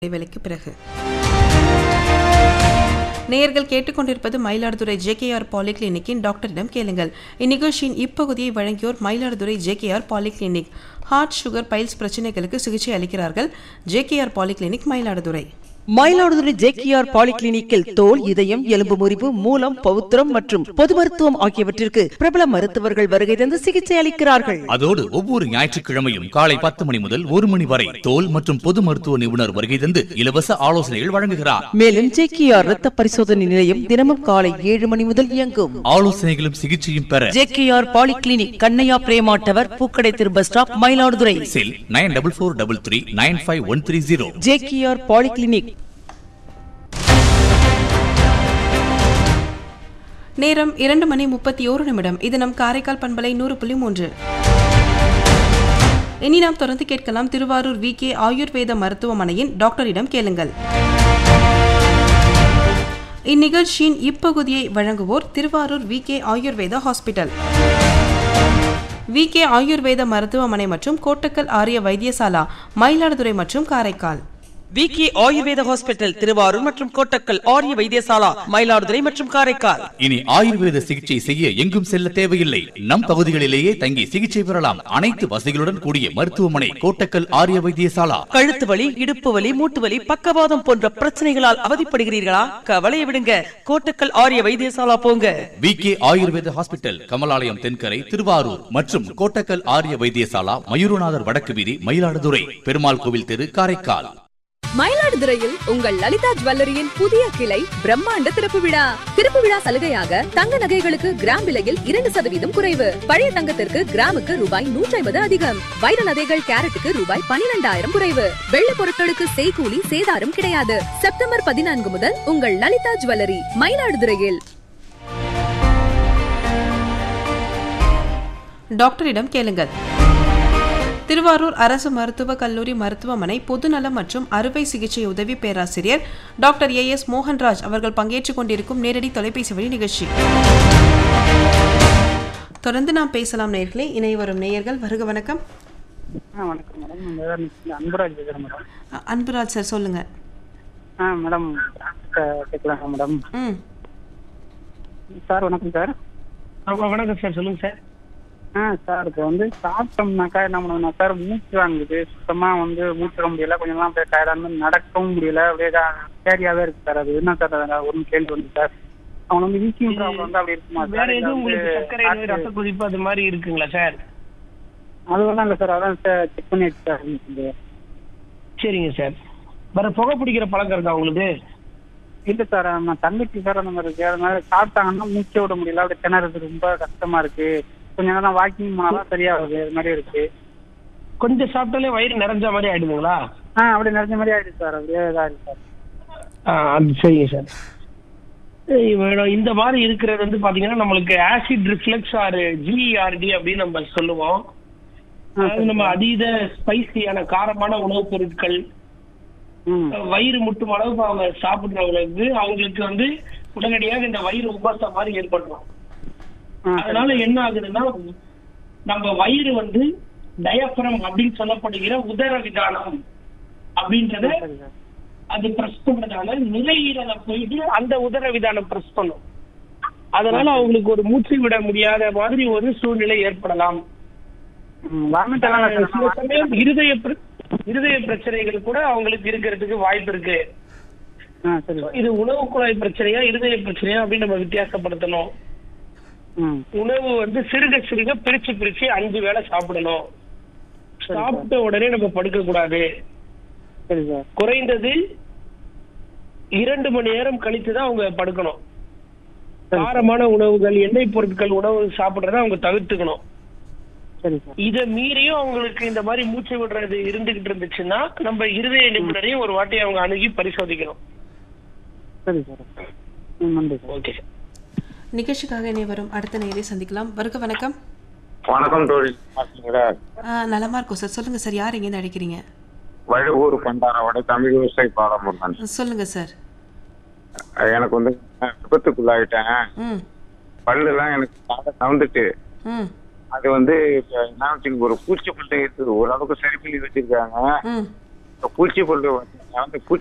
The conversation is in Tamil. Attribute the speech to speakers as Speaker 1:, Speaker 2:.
Speaker 1: இடைவேளைக்கு பிறகு நேயர்கள் கேட்டுக்கொண்டிருப்பது மயிலாடுதுறை ஜேகேஆர் பாலிகிளினிக்கின் டாக்டரிடம் கேளுங்கள் இந்நிகழ்ச்சியின் இப்பகுதியை வழங்கியோர் Mayiladuthurai JKR polyclinic heart sugar piles பிரச்சனைகளுக்கு சிகிச்சை அளிக்கிறார்கள் JKR polyclinic Mayiladuthurai
Speaker 2: Mayiladuthurai JKR பாலிகிளினிக்கில் தோல் இதயம் எலும்பு முறிவு மூலம் பௌத்திரம் மற்றும் பொது மருத்துவம் ஆகியவற்றிற்கு பிரபல மருத்துவர்கள் வருகை தந்து சிகிச்சை அளிக்கிறார்கள்
Speaker 3: அதோடு ஒவ்வொரு ஞாயிற்றுக்கிழமையும் காலை பத்து மணி முதல் ஒரு மணி வரை தோல் மற்றும் பொது மருத்துவ நிபுணர் வருகை தந்து இலவச ஆலோசனைகள் வழங்குகிறார்
Speaker 2: மேலும் ஜேகேஆர் ரத்த பரிசோதனை நிலையம் தினமும் காலை ஏழு மணி முதல் இயங்கும்
Speaker 3: ஆலோசனைகளும் சிகிச்சையும் பெற
Speaker 2: ஜேகேஆர் பாலிகிளினிக் கண்ணையா பிரேமாட்டவர் பூக்கடை திரு bus stop Mayiladuthurai
Speaker 3: cell nine double four double three nine five one three zero
Speaker 2: JKR polyclinic
Speaker 1: நேரம் இரண்டு மணி முப்பத்தி ஓரு நிமிடம் இது நம் காரைக்கால் பண்பலை நூறு புள்ளி மூன்று இனி நாம் தொடர்ந்து கேட்கலாம் திருவாரூர் வி கே ஆயுர்வேத மருத்துவமனையின் டாக்டரிடம் கேளுங்கள் இந்நிகழ்ச்சியின் இப்பகுதியை வழங்குவோர் Thiruvarur V K Ayurveda hospital V K Ayurveda மருத்துவமனை மற்றும் கோட்டக்கல் ஆரிய வைத்தியசாலா மயிலாடுதுறை மற்றும் காரைக்கால்
Speaker 2: விகே ஆயுர்வேத ஹாஸ்பிட்டல் திருவாரூர் மற்றும் கோட்டக்கல் ஆரிய வைத்தியசாலா மயிலாடுதுறை மற்றும் காரைக்கால்
Speaker 3: இனி ஆயுர்வேத சிகிச்சை செய்ய எங்கும் செல்ல தேவையில்லை நம் பகுதிகளிலேயே தங்கி சிகிச்சை பெறலாம் அனைத்து வசதிகளுடன் கூடிய மருத்துவமனை கோட்டக்கல் ஆரிய வைத்தியசாலா
Speaker 2: கழுத்து வலி இடுப்பு வலி மூட்டு வலி பக்கவாதம் போன்ற பிரச்சனைகளால் அவதிப்படுகிறீர்களா கவலையை விடுங்க கோட்டக்கல் ஆரிய வைத்தியசாலா போங்க
Speaker 3: V K Ayurveda hospital Kamalalayam Thenkarai Thiruvarur மற்றும் கோட்டக்கல் ஆரிய வைத்தியசாலா மயூரநாதர் வடக்கு வீதி மயிலாடுதுறை பெருமாள் கோவில் தெரு காரைக்கால்
Speaker 4: மயிலாடுதுறையில் உங்கள் லலிதா ஜுவல்லரியின் புதிய கிளை பிரம்மாண்ட திறப்பு விழா திறப்பு விழா சலுகையாக தங்க நகைகளுக்கு கிராம் விலையில் இரண்டு சதவீதம் குறைவு பழைய தங்கத்திற்கு கிராமுக்கு ரூபாய் நூற்றி ஐம்பது அதிகம் வைர நகைகள் கேரட்டுக்கு ரூபாய் பனிரெண்டாயிரம் குறைவு வெள்ளி பொருட்களுக்கு செய்கூலி சேதாரம் கிடையாது செப்டம்பர் பதினான்கு முதல் உங்கள் லலிதா ஜுவல்லரி மயிலாடுதுறையில்
Speaker 1: டாக்டரிடம் கேளுங்கள் திருவாரூர் அரசு மருத்துவக் கல்லூரி மருத்துவமனை பொதுநலம் மற்றும் அறுவை சிகிச்சை உதவி பேராசிரியர் டாக்டர் ஏ எஸ் மோகன்ராஜ் அவர்கள் பங்கேற்றுக் கொண்டிருக்கும் நேரடி தொலைபேசி வழி நிகழ்ச்சி தொடர்ந்து நாம் பேசலாம் நேர்களே இணை வரும் நேயர்கள் வருக வணக்கம்
Speaker 5: ஆ வணக்கம் மேடம் நான் அன்பராஜ் பேசுகிறேன் மேடம்
Speaker 1: அ- அன்புராஜ் சார் சொல்லுங்க
Speaker 5: ஆ மேடம் கே- கேட்கலாமா மேடம்
Speaker 1: ம்
Speaker 5: சார் வணக்கம் சார்
Speaker 6: வணக்கம் சார் சொல்லுங்க சார்
Speaker 5: ஆ சார் இப்போ வந்து சாப்பிட்டோம்னாக்கா என்ன பண்ணுவோம்னா சார் மூச்சு வாங்குது சுத்தமாக வந்து மூச்சு விட முடியல கொஞ்ச நாள் அப்படியே டயர்டாக நடக்கவும் முடியல அப்படியே கேரியாவே இருக்கு சார் அது என்ன சார் அது ஒரு கேள்வி வந்து சார் அவன் வந்து வீக்கிங் ப்ராப்ளம் வந்து அப்படி இருக்குமா
Speaker 6: வேற
Speaker 5: சார்
Speaker 6: எதுவும் உங்களுக்கு சர்க்கரை நோய் ரத்த கொதிப்பு அது மாதிரி இருக்குங்களா சார்
Speaker 5: அதுவெல்லாம் இல்லை சார் அதான் சார் செக் பண்ணி வச்சு சார் இருந்துச்சு.
Speaker 6: சரிங்க சார் வேற புகை பிடிக்கிற பழக்கம் இருக்கா உங்களுக்கு
Speaker 5: இல்லை சார் நம்ம தங்கச்சி சார் அந்த மாதிரி இருக்கு அதனால சாப்பிட்டாங்கன்னா மூச்சை விட முடியல அப்படியே திணறது ரொம்ப கஷ்டமா இருக்கு கொஞ்ச நேரம் வாக்கிங் போனாதான் சரியாகுது அது மாதிரி இருக்கு
Speaker 6: கொஞ்சம் சாப்பிட்டாலே வயிறு நிறைஞ்ச மாதிரி ஆயிடுதுங்களா
Speaker 5: ஆ அப்படியே நிறைஞ்ச மாதிரி ஆயிடுச்சு சார் அப்படியே இதாக இருக்கு சார்
Speaker 6: ஆ, அது சரிங்க சார் ஏய், மேடம் இந்த மாதிரி இருக்கிறது வந்து பாத்தீங்கன்னா நம்மளுக்கு ஆசிட் ரிஃப்ளெக்ஸ் ஆர் ஜிஆர்டி அப்படின்னு நம்ம சொல்லுவோம் அதாவது நம்ம அதீத ஸ்பைசியான காரமான உணவுப் பொருட்கள்
Speaker 5: ம்
Speaker 6: வயிறு முட்டும் அளவுக்கு அவங்க சாப்பிடுறவங்களுக்கு அவங்களுக்கு வந்து உடனடியாக இந்த வயிறு உபாசம் மாதிரி ஏற்பட்டுரும்
Speaker 5: ஆ
Speaker 6: அதனால என்ன ஆகுதுன்னா நம்ம வயிறு வந்து டயப்ரம் அப்படின்னு சொல்லப்படுகிற உதர விதானம் அப்படின்றத
Speaker 5: சரி சார்
Speaker 6: அது பிரஸ் பண்றதால நுரையீரலை போயிட்டு அந்த உதர விதானம் பிரஸ் பண்ணும் அதனால அவங்களுக்கு ஒரு மூச்சு விட முடியாத மாதிரி ஒரு சூழ்நிலை ஏற்படலாம்
Speaker 5: ம் வாமிட் எல்லாம் இல்லை
Speaker 6: சில
Speaker 5: சார்
Speaker 6: சமயம் இருதய பிர- இருதய பிரச்சனைகள் கூட அவங்களுக்கு இருக்கிறதுக்கு வாய்ப்பு இருக்கு
Speaker 5: ஆ சரி சார்
Speaker 6: இது உணவு குழாய் பிரச்சனையா இருதய பிரச்சனையா அப்படின்னு நம்ம வித்தியாசப்படுத்தணும்
Speaker 5: ம்
Speaker 6: உணவு வந்து சிறுக சிறுக பிரிச்சு பிரிச்சு அஞ்சு வேளை சாப்பிடணும்
Speaker 5: சரி சார்.
Speaker 6: சாப்பிட்ட உடனே நம்ம படுக்க கூடாது
Speaker 5: சரி சார்
Speaker 6: குறைந்தது இரண்டு மணி நேரம் கழித்து தான் அவங்க படுக்கணும்
Speaker 5: சரி.
Speaker 6: காரமான உணவுகள் எண்ணெய் பொருட்கள் உணவு சாப்பிடுறத அவங்க தவிர்த்துக்கணும்
Speaker 5: சரி சார்
Speaker 6: இத மீறியும் அவங்களுக்கு இந்த மாதிரி மூச்சு விடுறது இருந்துகிட்டு இருந்துச்சுன்னா நம்ம இருதய நிபுணரையும் ஒரு வாட்டி அவங்க அணுகி பரிசோதிக்கணும்
Speaker 5: சரி சார் ம் நன்றி சார்
Speaker 6: ஓகே
Speaker 1: நிகழ்ச்சிக்காக இணை வரும் அடுத்த நேரை சந்திக்கலாம் வருக வணக்கம்
Speaker 7: வணக்கம் தோழி பார்த்தீங்களா
Speaker 1: ஆ, நலமா இருக்கும் சார் சொல்லுங்க சார் யார் எங்கேருந்து அழைக்கிறீங்க
Speaker 7: வழுவூர் பண்டாரவடை தமிழ் விவசாயி பாலமுருகன்
Speaker 1: சொல்லுங்க சார்
Speaker 7: எனக்கு வந்து விபத்துக்குள்ளாயிட்டேன்
Speaker 1: ம்
Speaker 7: பல்லுலாம் எனக்கு காலை கவுந்துட்டு
Speaker 1: ம்
Speaker 7: அது வந்து இப்ப என்ன வச்சுக்க ஒரு பூச்சி பட்டு இருக்குது ஓரளவுக்கு சரி பண்ணி வச்சிருக்காங்க
Speaker 1: ம்
Speaker 7: பூச்சி புல்லு வந்து பூச்சி